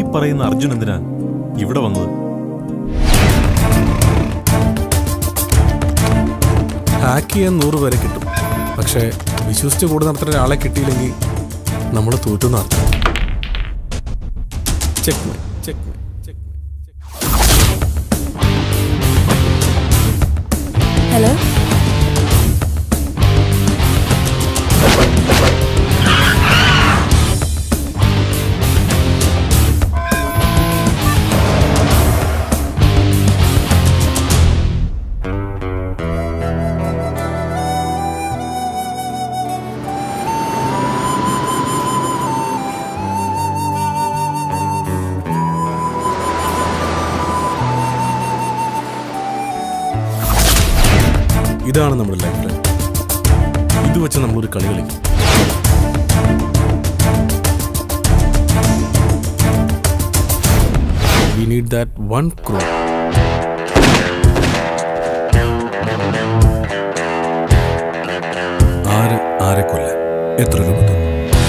പറയുന്ന അർജുൻ എന്തിനാ ഇവിടെ വന്നത് ഹാക്ക് ചെയ്യാൻ നൂറ് പേരെ കിട്ടും പക്ഷേ വിശ്വസിച്ച് കൂടെ നടത്തുന്ന ഒരാളെ കിട്ടിയില്ലെങ്കിൽ നമ്മൾ തോറ്റു നടത്തും ചെക്ക് ചെക്ക് ഹലോ ഇതാണ് നമ്മുടെ ലൈഫ് ലൈൻ ഇത് വെച്ച് നമ്മളൊരു കളി കളിക്കും we need that one crow ആര് ആരെ കൊല്ല എത്ര രൂപ തന്നു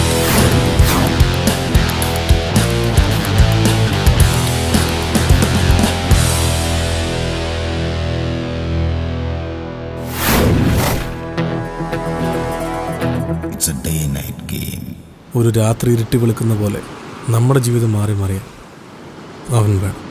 It's a day night game. ഒരു രാത്രി ഇരുട്ടി വെളുക്കുന്ന പോലെ നമ്മുടെ ജീവിതം മാറി മറിയാൻ അവൻ വേണം